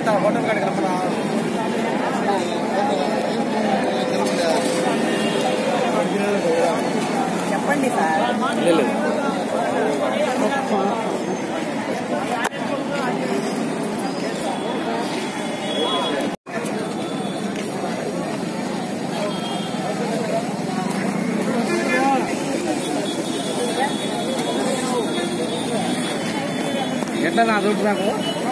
చెప్పండి సార్ ఎట్లా నా దుడ్డు నాకు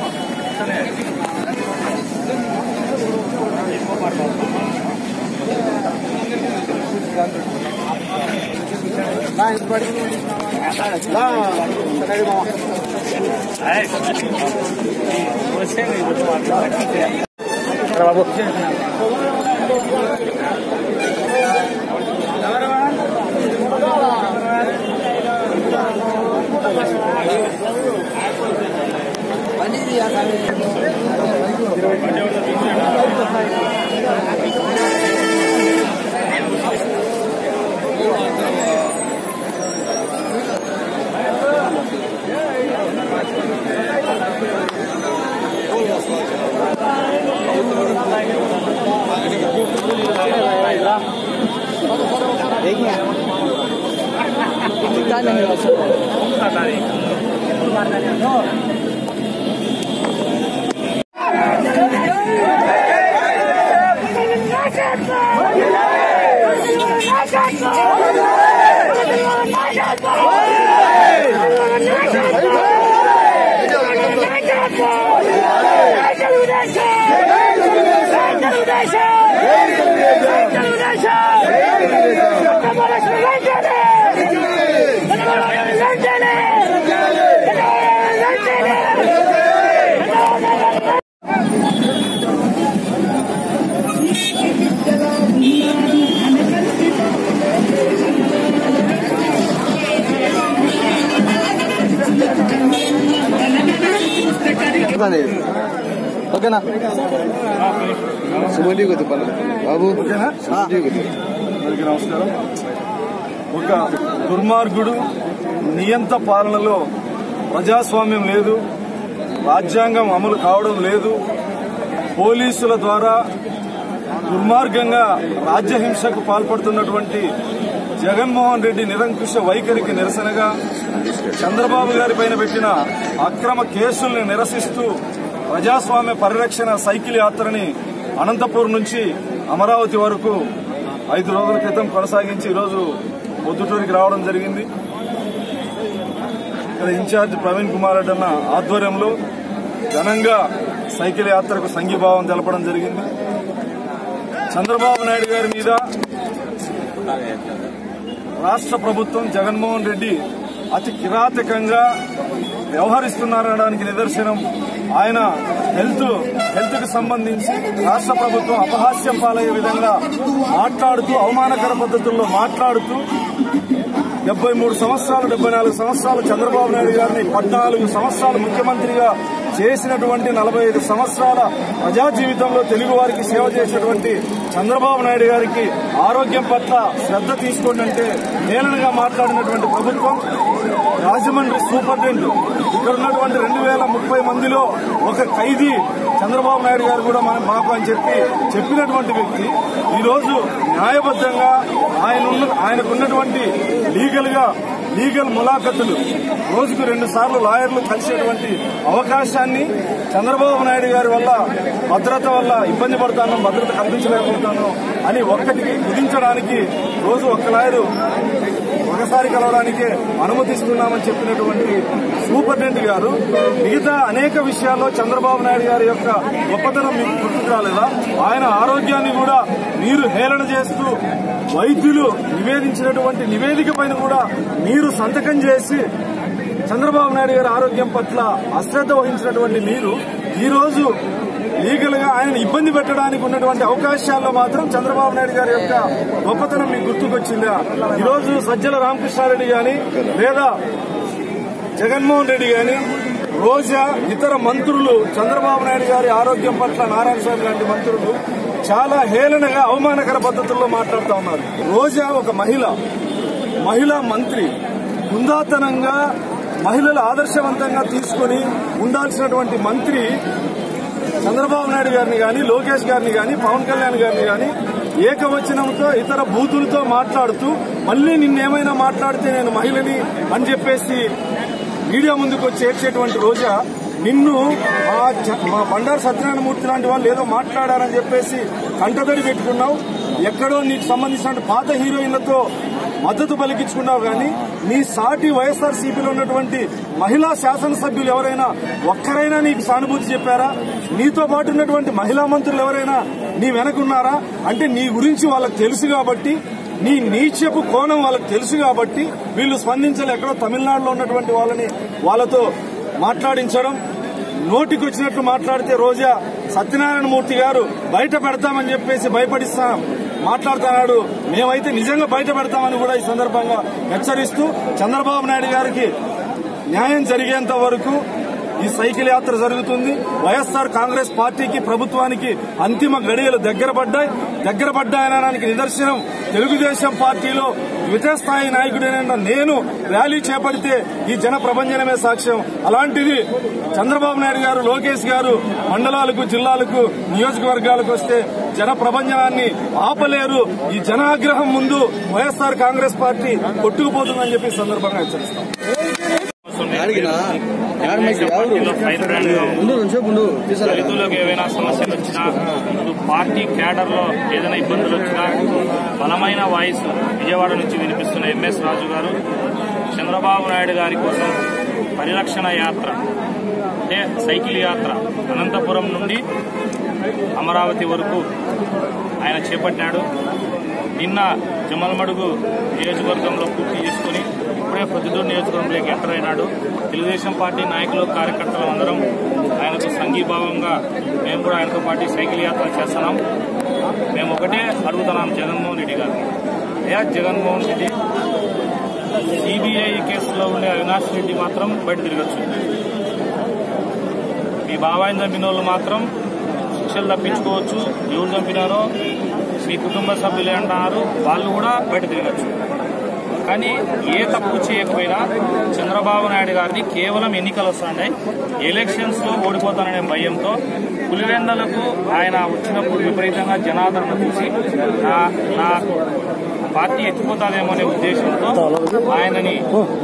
బాబు ఓకేనా సుమండి కొద్ది పనులు బాబు సుమండి కొద్ది అందరికీ నమస్కారం ఒక దుర్మార్గుడు నియంత పాలనలో ప్రజాస్వామ్యం లేదు రాజ్యాంగం అమలు కావడం లేదు పోలీసుల ద్వారా దుర్మార్గంగా రాజ్యహింసకు పాల్పడుతున్నటువంటి జగన్మోహన్ రెడ్డి నిరంకుశ వైఖరికి నిరసనగా చంద్రబాబు గారి పైన పెట్టిన అక్రమ కేసుల్ని నిరసిస్తూ ప్రజాస్వామ్య పరిరక్షణ సైకిల్ యాత్రని అనంతపూర్ నుంచి అమరావతి వరకు ఐదు రోజుల క్రితం కొనసాగించి ఈరోజు పొద్దుటూరికి రావడం జరిగింది ఇక్కడ ఇన్ఛార్జ్ ప్రవీణ్ కుమార్ రెడ్డి అన్న ఆధ్వర్యంలో ఘనంగా సైకిల్ యాత్రకు సంఘీభావం తెలపడం జరిగింది చంద్రబాబు నాయుడు గారి మీద రాష్ట్ర ప్రభుత్వం జగన్మోహన్ రెడ్డి అతి కిరాతకంగా వ్యవహరిస్తున్నారనడానికి నిదర్శనం ఆయన హెల్త్ హెల్త్ కు సంబంధించి రాష్ట్ర ప్రభుత్వం అపహాస్యం పాలయ్యే విధంగా మాట్లాడుతూ అవమానకర పద్ధతుల్లో మాట్లాడుతూ డెబ్బై మూడు సంవత్సరాలు డెబ్బై నాలుగు సంవత్సరాలు చంద్రబాబు నాయుడు గారిని పద్నాలుగు సంవత్సరాలు ముఖ్యమంత్రిగా చేసినటువంటి నలభై ఐదు సంవత్సరాల ప్రజా జీవితంలో తెలుగు వారికి సేవ చేసినటువంటి చంద్రబాబు నాయుడు గారికి ఆరోగ్యం పట్ల శ్రద్ధ తీసుకోండి అంటే హేళనగా మాట్లాడినటువంటి ప్రభుత్వం రాజమండ్రి సూపరింటెండెంట్ ఇక్కడ ఉన్నటువంటి రెండు వేల ముప్పై మందిలో ఒక ఖైదీ చంద్రబాబు నాయుడు గారు కూడా మనం మాకు అని చెప్పి చెప్పినటువంటి వ్యక్తి ఈరోజు న్యాయబద్ధంగా ఆయన ఉన్న- ఆయనకున్నటువంటి లీగల్ గా లీగల్ ములాఖతులు రోజుకు రెండు సార్లు లాయర్లు కలిసేటువంటి అవకాశాన్ని చంద్రబాబు నాయుడు గారి వల్ల భద్రత వల్ల ఇబ్బంది పడతాను భద్రత కల్పించలేకపోతాను అని ఒక్కటికి కుదించడానికి రోజు ఒక్క లాయరు ఒకసారి కలవడానికే అనుమతిస్తున్నామని చెప్పినటువంటి సూపరింటెండెంట్ గారు మిగతా అనేక విషయాల్లో చంద్రబాబు నాయుడు గారి యొక్క గొప్పతనం మీకు గుర్తుకు రాలేదా ఆయన ఆరోగ్యాన్ని కూడా మీరు హేళన చేస్తూ వైద్యులు నివేదించినటువంటి నివేదిక పైన కూడా మీరు సంతకం చేసి చంద్రబాబు నాయుడు గారి ఆరోగ్యం పట్ల అశ్రద్ధ వహించినటువంటి మీరు ఈ రోజు లీగల్ గా ఆయన ఇబ్బంది పెట్టడానికి ఉన్నటువంటి అవకాశాల్లో మాత్రం చంద్రబాబు నాయుడు గారి యొక్క గొప్పతనం మీకు గుర్తుకొచ్చిందా ఈ రోజు సజ్జల రామకృష్ణారెడ్డి గాని లేదా జగన్మోహన్ రెడ్డి గాని రోజా ఇతర మంత్రులు చంద్రబాబు నాయుడు గారి ఆరోగ్యం పట్ల నారాయణ స్వామి లాంటి మంత్రులు చాలా హేళనగా అవమానకర పద్ధతుల్లో మాట్లాడుతూ ఉన్నారు రోజా ఒక మహిళ మహిళా మంత్రి హుందాతనంగా మహిళలు ఆదర్శవంతంగా తీసుకుని ఉండాల్సినటువంటి మంత్రి చంద్రబాబు నాయుడు గారిని గాని లోకేష్ గారిని గాని పవన్ కళ్యాణ్ గారిని గాని ఏకవచనంతో ఇతర బూతులతో మాట్లాడుతూ మళ్ళీ నిన్నేమైనా మాట్లాడితే నేను మహిళని అని చెప్పేసి మీడియా ముందుకు వచ్చి ఏడ్చేటువంటి రోజా నిన్ను మా చ- మా బండారు సత్యనారాయణమూర్తి లాంటి వాళ్ళు ఏదో మాట్లాడారని చెప్పేసి కంటతడి పెట్టుకున్నావు ఎక్కడో నీకు సంబంధించిన పాత హీరోయిన్లతో మద్దతు పలికించుకున్నావు కానీ నీ సాటి వైఎస్ఆర్ సిపిలో ఉన్నటువంటి మహిళా శాసనసభ్యులు ఎవరైనా ఒక్కరైనా నీకు సానుభూతి చెప్పారా నీతో పాటు ఉన్నటువంటి మహిళా మంత్రులు ఎవరైనా నీ వెనకున్నారా అంటే నీ గురించి వాళ్ళకి తెలుసు కాబట్టి నీ నీచపు కోణం వాళ్ళకి తెలుసు కాబట్టి వీళ్ళు స్పందించాలి ఎక్కడో తమిళనాడులో ఉన్నటువంటి వాళ్ళని వాళ్ళతో మాట్లాడించడం నోటికి వచ్చినట్లు మాట్లాడితే రోజా సత్యనారాయణ మూర్తి గారు బయట పెడతామని చెప్పేసి భయపడిస్తాం మాట్లాడుతున్నాడు మేమైతే నిజంగా బయట పెడతామని కూడా ఈ సందర్భంగా హెచ్చరిస్తూ చంద్రబాబు నాయుడు గారికి న్యాయం జరిగేంత వరకు ఈ సైకిల్ యాత్ర జరుగుతుంది వైఎస్ఆర్ కాంగ్రెస్ పార్టీకి ప్రభుత్వానికి అంతిమ గడియలు దగ్గర పడ్డాయి దగ్గర పడ్డాయనడానికి నిదర్శనం తెలుగుదేశం పార్టీలో ద్వితీయ స్థాయి నాయకుడైన నేను ర్యాలీ చేపడితే ఈ జన ప్రభంజనమే సాక్ష్యం అలాంటిది చంద్రబాబు నాయుడు గారు లోకేష్ గారు మండలాలకు జిల్లాలకు నియోజకవర్గాలకు వస్తే జన ప్రభంజనాన్ని ఆపలేరు ఈ జనాగ్రహం ముందు వైఎస్ఆర్ కాంగ్రెస్ పార్టీ కొట్టుకుపోతుందని చెప్పి ఈ సందర్భంగా హెచ్చరిస్తాం యాడికినా యాడ మైక్ ఎవరు పార్టీలో ఫైర్ బ్రాండ్ గా ముందు నుంచో ముందు తీసారా రైతులకు ఏవైనా సమస్యలు వచ్చినా ఇప్పుడు పార్టీ క్యాడర్ లో ఏదైనా ఇబ్బందులు వచ్చినా బలమైన వాయిస్ విజయవాడ నుంచి వినిపిస్తున్న ఎంఎస్ రాజు గారు చంద్రబాబు నాయుడు గారి కోసం పరిరక్షణ యాత్ర అంటే సైకిల్ యాత్ర అనంతపురం నుండి అమరావతి వరకు ఆయన చేపట్టాడు నిన్న జమలమడుగు నియోజకవర్గంలో పూర్తి చేసుకుని ఇప్పుడే ప్రొద్దుటూరు నియోజకవర్గంలోకి ఎంటర్ అయినాడు తెలుగుదేశం పార్టీ నాయకులు కార్యకర్తలు అందరం ఆయనకు సంఘీభావంగా మేము కూడా ఆయనతో పాటు సైకిల్ యాత్ర చేస్తున్నాం మేము ఒకటే అడుగుతున్నాం జగన్మోహన్ రెడ్డి గారు అయ్యా జగన్మోహన్ రెడ్డి సిబిఐ కేసులో ఉండే అవినాష్ రెడ్డి మాత్రం బయట తిరగచ్చు మీ బాబాయిని చంపిన వాళ్ళు మాత్రం శిక్షలు తప్పించుకోవచ్చు ఎవరు చంపినారో మీ కుటుంబ సభ్యులే అంటున్నారు వాళ్ళు కూడా బయట తిరగచ్చు కానీ ఏ తప్పు చేయకపోయినా చంద్రబాబు నాయుడు గారిని కేవలం ఎన్నికలు వస్తున్నాయి ఎలక్షన్స్ లో ఓడిపోతాననే భయంతో పులివెందలకు ఆయన వచ్చినప్పుడు విపరీతంగా జనాదరణ చూసి నా నా పార్టీ ఎత్తిపోతాదేమో అనే ఉద్దేశంతో ఆయనని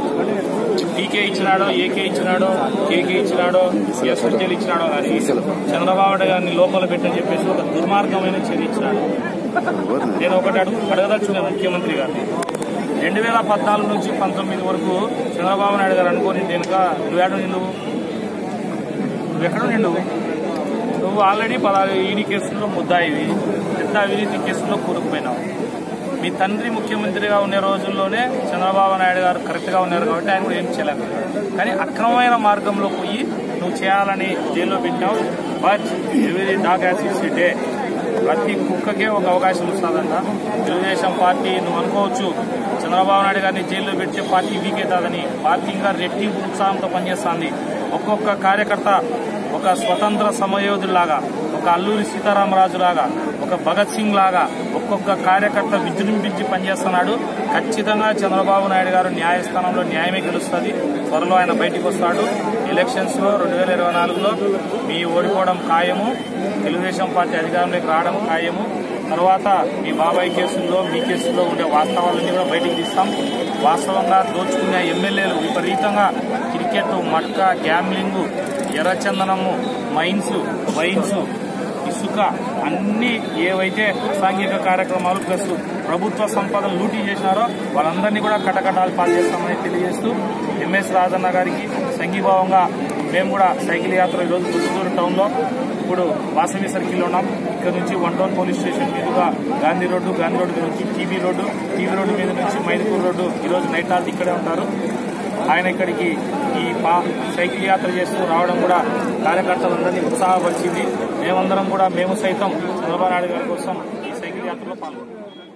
టీకే ఇచ్చినాడో ఏకే ఇచ్చినాడో కేకే ఇచ్చినాడో ఎస్ఎస్ఎల్ ఇచ్చినాడో కానీ చంద్రబాబు నాయుడు గారిని లోపల పెట్టని చెప్పేసి ఒక దుర్మార్గమైన చర్య ఇచ్చినాడు నేను ఒకటి అడుగు అడగదలుచుకునే ముఖ్యమంత్రి గారిని రెండు వేల పద్నాలుగు నుంచి పంతొమ్మిది వరకు చంద్రబాబు నాయుడు గారు అనుకోని వెనుక నువ్వేడు నువ్వు నువ్వెక్కడ నిండు నువ్వు ఆల్రెడీ పదహారు ఈడీ కేసుల్లో ముద్దాయివి పెద్ద అవినీతి కేసుల్లో కూరుకుపోయినావు మీ తండ్రి ముఖ్యమంత్రిగా ఉండే రోజుల్లోనే చంద్రబాబు నాయుడు గారు కరెక్ట్గా ఉన్నారు కాబట్టి ఆయన కూడా ఏం చేయలేకపోయారు కానీ అక్రమమైన మార్గంలో పోయి నువ్వు చేయాలని జైల్లో పెట్టావు but every dog has its day ప్రతి కుక్కకే ఒక అవకాశం వస్తుందంట తెలుగుదేశం పార్టీ నువ్వు అనుకోవచ్చు చంద్రబాబు నాయుడు గారిని జైల్లో పెడితే పార్టీ వీక్ అవుతుందని పార్టీ ఇంకా రెట్టింపు ఉత్సాహంతో పనిచేస్తుంది ఒక్కొక్క కార్యకర్త ఒక స్వతంత్ర సమయోధులాగా ఒక అల్లూరి సీతారామరాజు లాగా ఒక భగత్ సింగ్ లాగా ఒక్కొక్క కార్యకర్త విజృంభించి పనిచేస్తున్నాడు ఖచ్చితంగా చంద్రబాబు నాయుడు గారు న్యాయస్థానంలో న్యాయమే గెలుస్తుంది త్వరలో ఆయన బయటికి వస్తాడు ఎలక్షన్స్ లో రెండు వేల ఇరవై నాలుగులో మీ ఓడిపోవడం ఖాయము తెలుగుదేశం పార్టీ అధికారంలోకి రావడం ఖాయము తర్వాత మీ బాబాయ్ కేసుల్లో మీ కేసుల్లో ఉండే వాస్తవాలన్నీ కూడా బయటికి తీస్తాం వాస్తవంగా దోచుకునే ఎమ్మెల్యేలు విపరీతంగా క్రికెట్ మట్క గ్యామ్లింగ్ ఎర్రచందనము మైన్స్ వైన్స్ ఇసుక అన్ని ఏవైతే సాంఘిక కార్యక్రమాలు ప్లస్ ప్రభుత్వ సంపదను లూటీ చేసినారో వాళ్ళందరినీ కూడా కటకటాలు పాలు చేస్తామని తెలియజేస్తూ ఎంఎస్ రాజన్న గారికి సంఘీభావంగా మేము కూడా సైకిల్ యాత్ర ఈరోజు గుంటూరు టౌన్ లో ఇప్పుడు వాసవి సర్కిల్లో ఉన్నాం ఇక్కడ నుంచి వన్ టౌన్ పోలీస్ స్టేషన్ మీదుగా గాంధీ రోడ్డు గాంధీ రోడ్డు మీద నుంచి టీవీ రోడ్డు టీవీ రోడ్డు మీద నుంచి మైదుకూరు రోడ్డు ఈరోజు నైట్ ఆల్ ఇక్కడే ఉంటారు ఆయన ఇక్కడికి ఈ పా సైకిల్ యాత్ర చేస్తూ రావడం కూడా కార్యకర్తలందరినీ ఉత్సాహపరిచింది మేమందరం కూడా మేము సైతం చంద్రబాబు నాయుడు గారి కోసం ఈ సైకిల్ యాత్రలో పాల్గొన్నాం